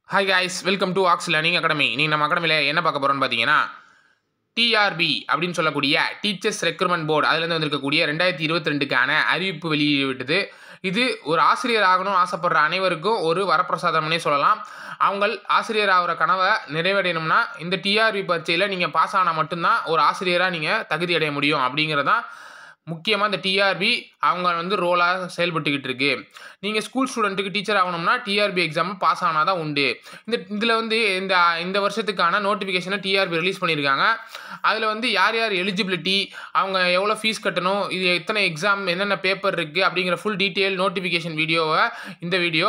hi guys welcome to ox learning academy நீங்கள் நம்ம அகாடமியில் என்ன பார்க்க போகிறோம்னு பார்த்தீங்கன்னா டிஆர்பி அப்படின்னு சொல்லக்கூடிய டீச்சர்ஸ் ரெக்ரூட்மெண்ட் போர்டு அதுலேருந்து வந்திருக்கக்கூடிய ரெண்டாயிரத்தி இருபத்தி ரெண்டுக்கான அறிவிப்பு வெளியிட்டது இது ஒரு ஆசிரியர் ஆகணும்னு ஆசைப்படுற அனைவருக்கும் ஒரு வரப்பிரசாதம்னே சொல்லலாம் அவங்க ஆசிரியர் ஆகிற கனவை நிறைவடையணும்னா இந்த டிஆர்பி பரீட்சையில் நீங்கள் பாஸ் ஆனால் மட்டும்தான் ஒரு ஆசிரியராக நீங்கள் தகுதி அடைய முடியும் அப்படிங்கிறதான் முக்கியமாக இந்த டிஆர்பி அவங்க வந்து ரோலாக செயல்பட்டுக்கிட்டு இருக்கு நீங்கள் ஸ்கூல் ஸ்டூடெண்ட்டுக்கு டீச்சர் ஆகணும்னா டிஆர்பி எக்ஸாம் பாஸ் ஆனால் தான் உண்டு இந்த இதில் வந்து இந்த இந்த வருஷத்துக்கான நோட்டிஃபிகேஷனை டிஆர்பி ரிலீஸ் பண்ணியிருக்காங்க அதில் வந்து யார் யார் எலிஜிபிலிட்டி அவங்க எவ்வளோ ஃபீஸ் கட்டணும் இது எத்தனை எக்ஸாம் என்னென்ன பேப்பர் இருக்குது அப்படிங்கிற ஃபுல் டீட்டெயில் நோட்டிஃபிகேஷன் வீடியோவை இந்த வீடியோ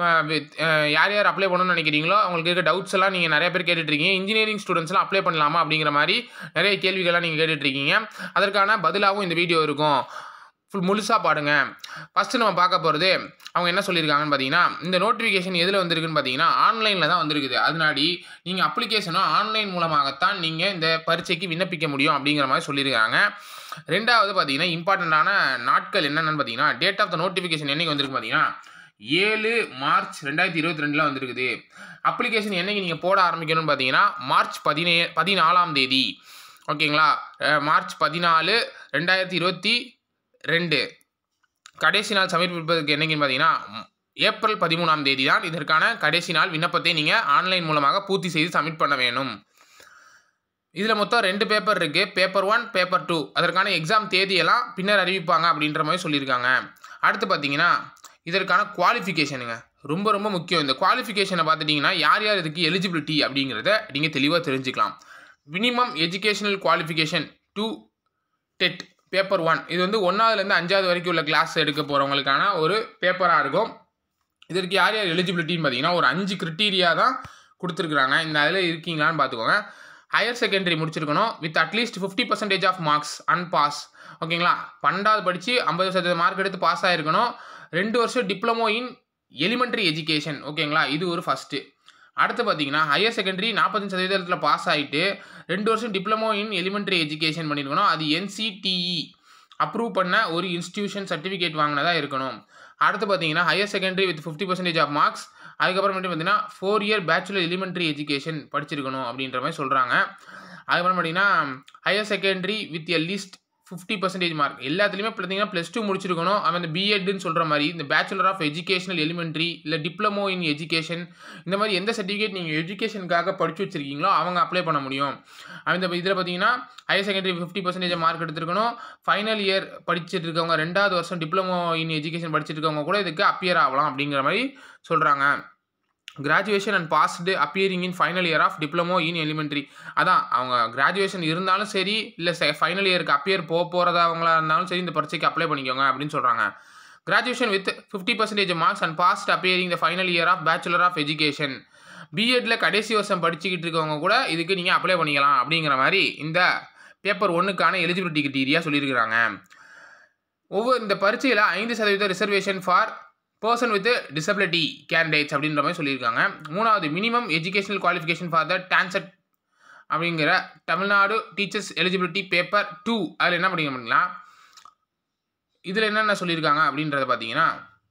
யார் யார் அப்ளை பண்ணணும்னு நினைக்கிறீங்களோ அவங்களுக்கு இருக்க டவுட்ஸ் எல்லாம் நீங்கள் நிறைய பேர் கேட்டுட்ருக்கீங்க இன்ஜினியரிங் ஸ்டூடெண்ட்ஸ்லாம் அப்ளை பண்ணலாமா அப்படிங்கிற மாதிரி நிறைய கேள்விகள்லாம் நீங்கள் கேட்டுட்ருக்கீங்க அதற்கான பதிலாகவும் இந்த வீடியோ இருக்கும் ஃபுல் முழுசாக பாடுங்க ஃபஸ்ட்டு நம்ம பார்க்க போகிறது அவங்க என்ன சொல்லியிருக்காங்கன்னு பார்த்தீங்கன்னா இந்த நோட்டிஃபிகேஷன் எதில் வந்திருக்குன்னு பார்த்தீங்கன்னா ஆன்லைனில் தான் வந்திருக்குது அதனாடி நீங்கள் அப்ளிகேஷனும் ஆன்லைன் மூலமாகத்தான் நீங்கள் இந்த பரீட்சைக்கு விண்ணப்பிக்க முடியும் அப்படிங்கிற மாதிரி சொல்லியிருக்காங்க ரெண்டாவது பார்த்தீங்கன்னா இம்பார்ட்டண்ட்டான நாட்கள் என்னென்னு பார்த்தீங்கன்னா டேட் ஆஃப் த நோட்டிஃபிகேஷன் என்னைக்கு வந்திருக்கு பார்த்தீங்கன்னா ஏழு மார்ச் ரெண்டாயிரத்தி இருபத்தி ரெண்டில் வந்திருக்குது அப்ளிகேஷன் என்னைக்கு நீங்கள் போட ஆரம்பிக்கணும்னு பார்த்தீங்கன்னா மார்ச் பதினே பதினாலாம் தேதி ஓகேங்களா அஹ் மார்ச் பதினாலு ரெண்டாயிரத்தி இருபத்தி ரெண்டு கடைசி நாள் சமர்ப்பிப்பதற்கு என்னைக்குன்னு பார்த்தீங்கன்னா ம், ஏப்ரல் பதிமூணாம் தேதி தான் இதற்கான கடைசி நாள் விண்ணப்பத்தை நீங்கள் ஆன்லைன் மூலமாக பூர்த்தி செய்து சப்மிட் பண்ண வேணும் இதில் மொத்தம் ரெண்டு பேப்பர் இருக்குது பேப்பர் ஒன் பேப்பர் டூ அதற்கான எக்ஸாம் தேதியெல்லாம் பின்னர் அறிவிப்பாங்க அப்படின்ற மாதிரி சொல்லியிருக்காங்க அடுத்து பார்த்தீங்கன்னா இதற்கான குவாலிஃபிகேஷனுங்க ரொம்ப ரொம்ப முக்கியம் இந்த குவாலிஃபிகேஷனை பார்த்துட்டிங்கன்னா யார் யார் இதுக்கு எலிஜிபிலிட்டி அப்படிங்கிறத நீங்கள் தெளிவாக தெரிஞ்சுக்கலாம் minimum educational qualification to TET paper one இது வந்து ஒன்றாவதுலேருந்து அஞ்சாவது வரைக்கும் உள்ள கிளாஸ் எடுக்க போகிறவங்களுக்கான ஒரு பேப்பராக இருக்கும் இதற்கு யார் யார் எலிஜிபிலிட்டின்னு பார்த்தீங்கன்னா ஒரு அஞ்சு கிரிட்டீரியா தான் கொடுத்துருக்குறாங்க இந்த அதில் இருக்கீங்களான்னு பார்த்துக்கோங்க ஹையர் செகண்டரி முடிச்சிருக்கணும் with at least fifty percentage of marks an pass ஓகேங்களா பன்னெண்டாவது படித்து ஐம்பது சதவீத மார்க் எடுத்து பாஸ் ஆகிருக்கணும் ரெண்டு வருஷம் டிப்ளமோ இன் எலிமெண்ட்ரி எஜுகேஷன் ஓகேங்களா இது ஒரு ஃபஸ்ட்டு அடுத்து பார்த்தீங்கன்னா ஹையர் செகண்டரி நாற்பத்தஞ்சு சதவீதத்தில் பாஸ் ஆகிட்டு ரெண்டு வருஷம் டிப்ளமோ இன் எலிமெண்ட்ரி எஜுகேஷன் பண்ணியிருக்கணும் அது என்சிடிஇ அப்ரூவ் பண்ண ஒரு இன்ஸ்டியூஷன் சர்டிஃபிகேட் வாங்கினதா இருக்கணும் அடுத்து பார்த்தீங்கன்னா higher secondary with fifty percentage of marks அதுக்கப்புறமேட்டு பார்த்தீங்கன்னா four year bachelor elementary education படிச்சிருக்கணும் அப்படின்ற மாதிரி சொல்கிறாங்க அதுக்கப்புறம் பார்த்தீங்கன்னா higher secondary with at least fifty percentage mark எல்லாத்துலேயுமே பார்த்தீங்கன்னா ப்ளஸ் டூ முடிச்சிருக்கணும் அவன் இந்த பிஎட்னு சொல்கிற மாதிரி இந்த பேச்சுலர் ஆஃப் எஜுகேஷனல் எலிமெண்ட்ரி இல்லை டிப்ளமோ இன் எஜுகேஷன் இந்த மாதிரி எந்த சர்டிஃபிகேட் நீங்கள் எஜுகேஷனுக்காக படிச்சு வச்சிருக்கீங்களோ அவங்க அப்ளை பண்ண முடியும் அந்த இதில் பார்த்தீங்கன்னா higher secondary fifty percentage mark எடுத்திருக்கணும் ஃபைனல் இயர் படிச்சுட்டு இருக்கவங்க ரெண்டாவது வருஷம் டிப்ளமோ இன் எஜுகேஷன் படிச்சுட்டு இருக்கவங்க கூட இதுக்கு அப்பியர் ஆகலாம் அப்படிங்கிற மாதிரி சொல்கிறாங்க graduation and passed appearing in final year of diploma in elementary அதான் அவங்க கிராஜுவேஷன் இருந்தாலும் சரி இல்லை ஃபைனல் இயருக்கு அப்பியர் போக போகிறதவங்களா இருந்தாலும் சரி இந்த பரீட்சைக்கு அப்ளை பண்ணிக்கோங்க அப்படின்னு சொல்கிறாங்க graduation with fifty percentage marks and passed appearing the final year of bachelor of education பிஎட்ல கடைசி வருஷம் படிச்சுக்கிட்டு இருக்கவங்க கூட இதுக்கு நீங்கள் அப்ளை பண்ணிக்கலாம் அப்படிங்கிற மாதிரி இந்த பேப்பர் ஒன்றுக்கான எலிஜிபிலிட்டி கிட்டீரியா சொல்லியிருக்கிறாங்க ஒவ்வொரு இந்த பரீட்சையில் ஐந்து சதவீத reservation for person with disability candidates அப்படின்ற மாதிரி சொல்லியிருக்காங்க மூணாவது minimum educational qualification for the TANCET அப்படிங்கிற Tamil Nadu teachers eligibility paper two அதில் என்ன படிக்க முடியுங்களா இதில் என்னென்ன சொல்லியிருக்காங்க அப்படின்றத பார்த்தீங்கன்னா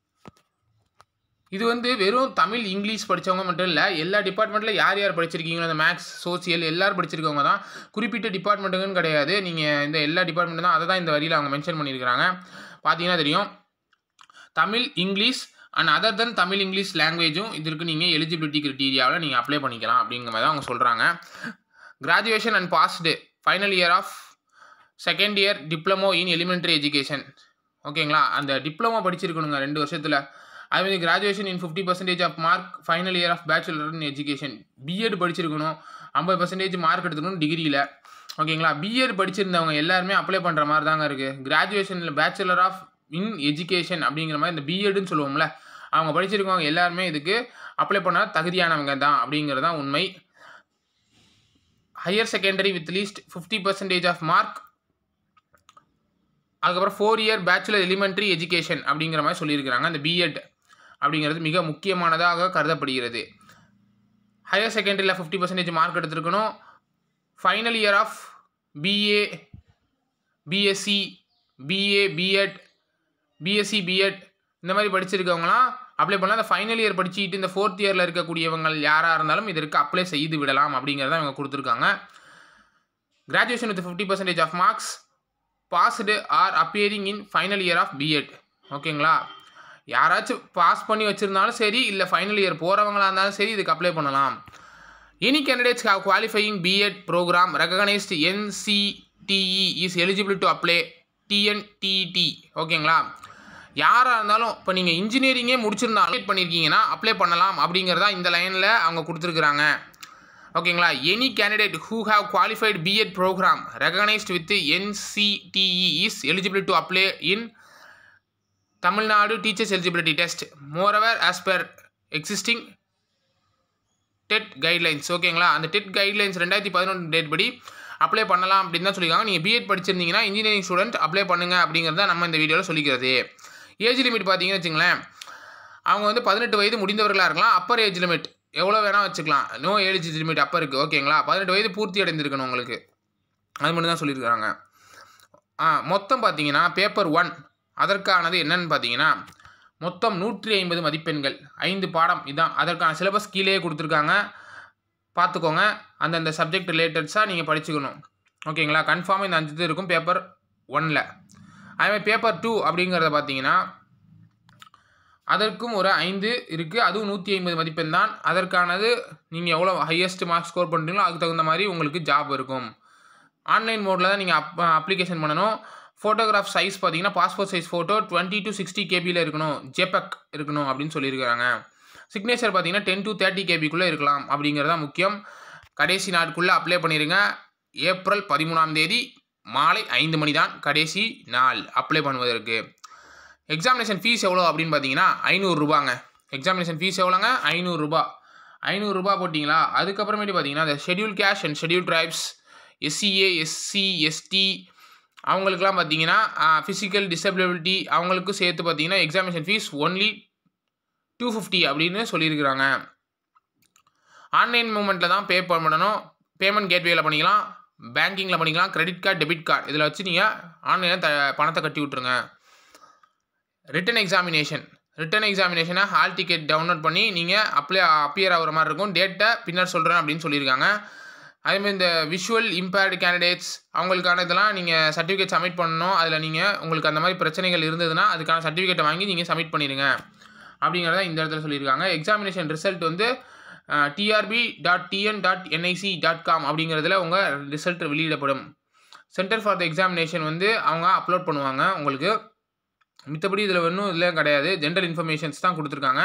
இது வந்து வெறும் தமிழ் இங்கிலீஷ் படித்தவங்க மட்டும் இல்லை எல்லா டிபார்ட்மெண்ட்டில் யார் யார் படிச்சிருக்கீங்களோ அந்த மேக்ஸ் சோசியல் எல்லாரும் படிச்சிருக்கவங்க தான் குறிப்பிட்ட டிபார்ட்மெண்ட்டுக்குன்னு கிடையாது நீங்கள் இந்த எல்லா டிபார்ட்மெண்ட்டும் தான் அதை தான் இந்த வரியில் அவங்க மென்ஷன் பண்ணியிருக்கிறாங்க பார்த்தீங்கன்னா தெரியும் Tamil English and other then Tamil English லாங்குவேஜும் இதற்கு நீங்கள் எலிஜிபிலிட்டி கிரிட்டீரியாவில் நீங்கள் அப்ளை பண்ணிக்கலாம் அப்படிங்கிற மாதிரி தான் அவங்க சொல்கிறாங்க graduation and passed final year of second year diploma in elementary education ஓகேங்களா அந்த டிப்ளமோ படிச்சிருக்கணுங்க ரெண்டு வருஷத்தில் அதுமாதிரி graduation in fifty percentage of mark final year of bachelor in education B Ed படிச்சிருக்கணும் ஐம்பது பர்சன்டேஜ் மார்க் எடுத்துக்கணும் டிகிரியில் ஓகேங்களா பிஎட் படிச்சிருந்தவங்க எல்லாருமே அப்ளை பண்ணுற மாதிரி தாங்க இருக்குது கிராஜுவேஷனில் பேச்சுலர் ஆஃப் இன் எஜுகேஷன் அப்படிங்கிற மாதிரி இந்த பிஎட்னு சொல்லுவோம்ல அவங்க படிச்சிருக்கவங்க எல்லாருமே இதுக்கு அப்ளை பண்ண தகுதியானவங்க தான் அப்படிங்கிறது தான் உண்மை higher secondary with least fifty percentage of mark அதுக்கப்புறம் four year bachelor elementary education அப்படிங்கிற மாதிரி சொல்லியிருக்கிறாங்க அந்த பிஎட் அப்படிங்கிறது மிக முக்கியமானதாக கருதப்படுகிறது ஹையர் செகண்டரியில் ஃபிஃப்டி பர்சன்டேஜ் மார்க் எடுத்திருக்கணும் final year of BA BSc BA B Ed BSc B Ed இந்த மாதிரி படிச்சிருக்கவங்களாம் அப்ளை பண்ணலாம் அந்த ஃபைனல் இயர் படிச்சுட்டு இந்த ஃபோர்த் இயரில் இருக்கக்கூடியவங்க யாராக இருந்தாலும் இதற்கு அப்ளை செய்து விடலாம் அப்படிங்கிறத இவங்க கொடுத்துருக்காங்க graduation with fifty percentage of marks passed or appearing in final year of B Ed ஓகேங்களா யாராச்சும் பாஸ் பண்ணி வச்சுருந்தாலும் சரி இல்லை ஃபைனல் இயர் போகிறவங்களா இருந்தாலும் சரி இதுக்கு அப்ளை பண்ணலாம் any candidates have qualifying B Ed programme recognised NCTE is eligible to apply TNTT ஓகேங்களா யாராக இருந்தாலும் இப்போ நீங்கள் இன்ஜினியரிங்கே முடிச்சிருந்தாலும் பண்ணியிருக்கீங்கன்னா அப்ளை பண்ணலாம் அப்படிங்கிறதா இந்த லைனில் அவங்க கொடுத்துருக்குறாங்க ஓகேங்களா any candidate who have qualified B Ed programme recognised with NCTE is eligible to apply in Tamil Nadu teachers eligibility test moreover as per existing TET guidelines ஓகேங்களா அந்த டெட் கைட்லைன்ஸ் ரெண்டாயிரத்தி பதினொன்று டேட் படி அப்ளை பண்ணலாம் அப்படின்னு தான் சொல்லியிருக்காங்க நீங்கள் பிஎட் படிச்சிருந்தீங்கன்னா இன்ஜினியரிங் ஸ்டூடெண்ட் அப்ளை பண்ணுங்க அப்படிங்கிறத நம்ம இந்த வீடியோவில் சொல்லிக்கிறது ஏஜ் லிமிட் பார்த்தீங்கன்னு வச்சுங்களேன் அவங்க வந்து பதினெட்டு வயது முடிந்தவர்களாக இருக்கலாம் அப்பர் ஏஜ் லிமிட் எவ்வளோ வேணால் வச்சுக்கலாம் நோ ஏஜ் லிமிட் அப்போ இருக்குது ஓகேங்களா பதினெட்டு வயது பூர்த்தி அடைந்திருக்கணும் உங்களுக்கு அது மட்டும் தான் சொல்லியிருக்காங்க ஆ மொத்தம் பார்த்தீங்கன்னா பேப்பர் ஒன் அதற்கானது என்னன்னு பார்த்தீங்கன்னா மொத்தம் நூற்றி ஐம்பது மதிப்பெண்கள் ஐந்து பாடம் இதுதான் அதற்கான சிலபஸ் கீழே கொடுத்துருக்காங்க பார்த்துக்கோங்க அந்தந்த சப்ஜெக்ட் ரிலேட்டட்ஸாக நீங்கள் படிச்சுக்கணும் ஓகேங்களா கன்ஃபார்மாக இந்த அஞ்சு இது இருக்கும் பேப்பர் ஒனில் அதேமாதிரி பேப்பர் டூ அப்படிங்கிறத பார்த்தீங்கன்னா அதற்கும் ஒரு ஐந்து இருக்குது அதுவும் நூற்றி ஐம்பது மதிப்பெண் தான் அதற்கானது நீங்கள் எவ்வளோ ஹையஸ்ட் மார்க் ஸ்கோர் பண்ணுறீங்களோ அதுக்கு தகுந்த மாதிரி உங்களுக்கு ஜாப் இருக்கும் ஆன்லைன் மோடில் தான் நீங்கள் அப் அப்ளிகேஷன் பண்ணணும் ஃபோட்டோகிராஃப் சைஸ் பார்த்தீங்கன்னா passport size photo twenty to sixty கேபியில் இருக்கணும் ஜெபக் இருக்கணும் அப்படின்னு சொல்லியிருக்கிறாங்க சிக்னேச்சர் பார்த்தீங்கன்னா டென் டு தேர்ட்டி கேபிக்குள்ளே இருக்கலாம் அப்படிங்கிறதா முக்கியம் கடைசி நாட்குள்ளே அப்ளை பண்ணிடுங்க ஏப்ரல் பதிமூணாம் தேதி மாலை ஐந்து மணி தான் கடைசி நாள் அப்ளை பண்ணுவதற்கு எக்ஸாமினேஷன் ஃபீஸ் எவ்வளோ அப்படின்னு பார்த்தீங்கன்னா ஐநூறுரூபாங்க எக்ஸாமினேஷன் ஃபீஸ் எவ்வளோங்க ஐநூறுரூபா ஐநூறுரூபா போட்டிங்களா அதுக்கப்புறமேட்டு பார்த்தீங்கன்னா இந்த schedule caste and schedule tribes SCA SC ST அவங்களுக்குலாம் பார்த்தீங்கன்னா ஃபிசிக்கல் டிசபிலிட்டி அவங்களுக்கும் சேர்த்து பார்த்தீங்கன்னா examination fees only two fifty அப்படின்னு சொல்லியிருக்கிறாங்க ஆன்லைன் மூமெண்ட்டில் தான் பே பண்ணணும் பேமெண்ட் கேட்வேல பண்ணிக்கலாம் பேங்கிங்கில் பண்ணிக்கலாம் கிரெடிட் கார்டு டெபிட் கார்டு இதில் வச்சு நீங்கள் ஆன்லைனில் த பணத்தை கட்டி விட்ருங்க ரிட்டன் எக்ஸாமினேஷன் ரிட்டன் எக்ஸாமினேஷனை ஹால் டிக்கெட் டவுன்லோட் பண்ணி நீங்கள் அப்ளை அப்பியர் ஆகிற மாதிரி இருக்கும் டேட்டை பின்னர் சொல்கிறேன் அப்படின்னு சொல்லியிருக்காங்க அதேமாதிரி இந்த விஷுவல் இம்பேர்டு கேண்டிடேட்ஸ் அவங்களுக்கான இதெல்லாம் நீங்கள் சர்டிஃபிகேட் சப்மிட் பண்ணணும் அதில் நீங்கள் உங்களுக்கு அந்த மாதிரி பிரச்சனைகள் இருந்ததுன்னா அதுக்கான சர்டிஃபிகேட்டை வாங்கி நீங்கள் சப்மிட் பண்ணிடுங்க அப்படிங்கிறத இந்த இடத்துல சொல்லியிருக்காங்க எக்ஸாமினேஷன் ரிசல்ட் வந்து TRB dot TN dot NIC dot com அப்படிங்கிறதுல உங்கள் ரிசல்ட் வெளியிடப்படும் சென்டர் ஃபார் த எக்ஸாமினேஷன் வந்து அவங்க அப்லோட் பண்ணுவாங்க உங்களுக்கு மித்தபடி இதில் ஒன்றும் இதில் கிடையாது ஜென்ரல் இன்ஃபர்மேஷன்ஸ் தான் கொடுத்துருக்காங்க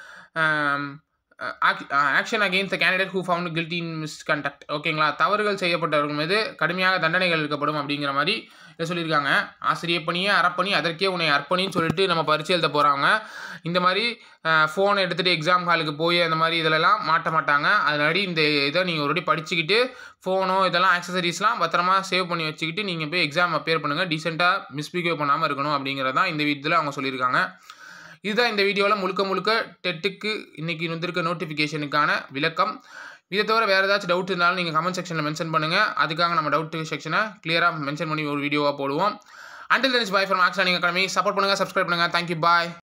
action against the candidate who found guilty in misconduct ஓகேங்களா தவறுகள் செய்யப்பட்டவர்கள் மீது கடுமையாக தண்டனைகள் எடுக்கப்படும் அப்படிங்கிற மாதிரி இதை சொல்லியிருக்காங்க ஆசிரியர் பணியே அறப்பணி அதற்கே உன்னை அர்ப்பணின்னு சொல்லிட்டு நம்ம பரிச்சு எழுத போகிறாங்க இந்த மாதிரி ஃபோன் எடுத்துகிட்டு எக்ஸாம் ஹாலுக்கு போய் அந்த மாதிரி இதிலலாம் மாட்ட மாட்டாங்க அதனாடி இந்த இதை நீங்கள் ஒரு படிச்சுக்கிட்டு ஃபோனோ இதெல்லாம் ஆக்சசரிஸ்லாம் பத்திரமா சேவ் பண்ணி வச்சுக்கிட்டு நீங்கள் போய் எக்ஸாம் அப்பியர் பண்ணுங்கள் டீசெண்டாக மிஸ்பிஹேவ் பண்ணாமல் இருக்கணும் அப்படிங்கிறதான் இந்த இதில் அவங்க சொல்லியிருக்காங்க இதுதான் இந்த வீடியோவில் முழுக்க முழுக்க டெட்டுக்கு இன்றைக்கி வந்திருக்க நோட்டிஃபிகேஷனுக்கான விளக்கம் இதை தவிர வேறு ஏதாச்சும் டவுட் இருந்தாலும் நீங்கள் கமெண்ட் செக்ஷனில் மென்ஷன் பண்ணுங்கள் அதுக்காக நம்ம டவுட் செக்ஷனை கிளியராக மென்ஷன் பண்ணி ஒரு வீடியோவாக போடுவோம் until then bye from ox நீங்கள் அகாடமி சப்போர்ட் பண்ணுங்கள் சப்ஸ்கிரைப் பண்ணுங்கள் தேங்க்யூ பாய்